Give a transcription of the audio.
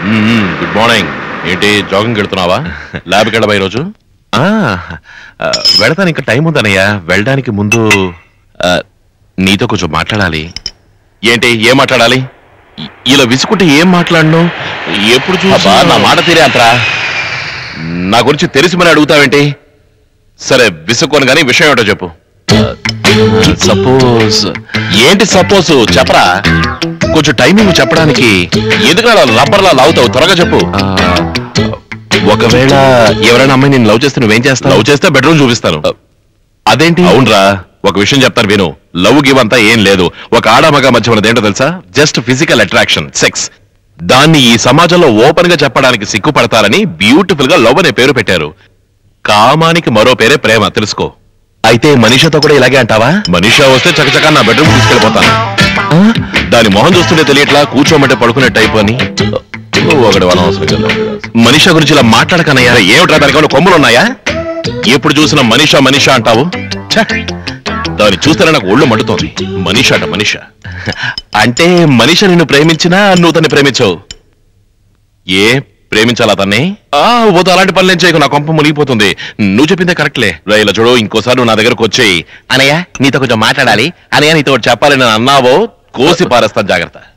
Good morning ఏంటి jogging వెళ్తున్నావా ల్యాబ్కి వెళ్ళవా ఈరోజు ఆ, ఆ, వెళతాను ఇంకా టైం ఉందన్నయ్య వెళ్ళడానికి ముందు ఆ, నీతో కొంచెం మాట్లాడాలి ఏంటి ఏం మాట్లాడాలి ఇ- ఇలా విసుకుంటే ఏం మాట్లాడను ఎప్పుడు అబ్బా, చూసా నా మాట తీరే అంతరా నా గురించి తెలిసి మరి అడుగుతావేంటి సరే విసుక్కోను కానీ విషయం ఏంటో చెప్పు సపోజ్ ఏంటి సపోజ్ చెప్పరా కొంచెం టైమింగ్ చెప్పడానికి ఎందుకు అలా రబ్బర్లా లాగుతావు త్వరగా చెప్పు ఆ, ఒకవేళ ఎవరైనా అమ్మాయి నేను లవ్ చేస్తే నువ్వేం చేస్తావు లవ్ చేస్తే బెడ్రూమ్ చూపిస్తాను అదేంటి అవునరా ఒక విషయం చెప్తాను విను లవ్ గివ్ అంతా ఏం లేదు ఒక ఆడ మగ మధ్య ఉన్నది ఏంటో తెలుసా జస్ట్ ఫిజికల్ అట్రాక్షన్ సెక్స్ దాన్ని ఈ సమాజంలో ఓపెన్ గా చెప్పడానికి సిగ్గుపడతారని బ్యూటిఫుల్ గా లవ్ అనే పేరు పెట్టారు కామానికి మరో పేరే ప్రేమ తెలుసుకో అయితే మనిషితో కూడా ఇలాగే అంటావా మనిషా వస్తే చకచకా నా బెడ్రూమ్ తీసుకెళ్ళిపోతాను దాని మొహం చూస్తుంటే తెలియట్లా కూర్చోమంటే పడుకునే టైప్ అని నువ్వు ఒకటి అనవసరం కదా మనిషి గురించి ఇలా మాట్లాడకనయ్యా అరే ఏమిట్రా దానికి ఏమైనా కొమ్ములు ఉన్నాయా ఎప్పుడు చూసినా మనిషా మనిషా అంటావు ఛ! దాన్ని చూస్తేనే నాకు ఒళ్ళు మండుతోంది మనిష అట మనిష అంటే మనిషి నిన్ను ప్రేమించినా నువ్వు తన్ని ప్రేమించవు ఏ ప్రేమించాలా తన్ని ఆ పోతే అలాంటి పనులు ఏం చేయకు నా కొంప మునిగిపోతుంది నువ్వు చెప్పిందే కరెక్ట్లే రా ఇలా చూడు ఇంకోసారి నువ్వు నా దగ్గరకు వచ్చేయి అనయ్య నీతో కొంచెం మాట్లాడాలి అనయ్య నీతో ఒకటి చెప్పాలి చెప్పాలని అన్నావో కోసి పారేస్తాను జాగ్రత్త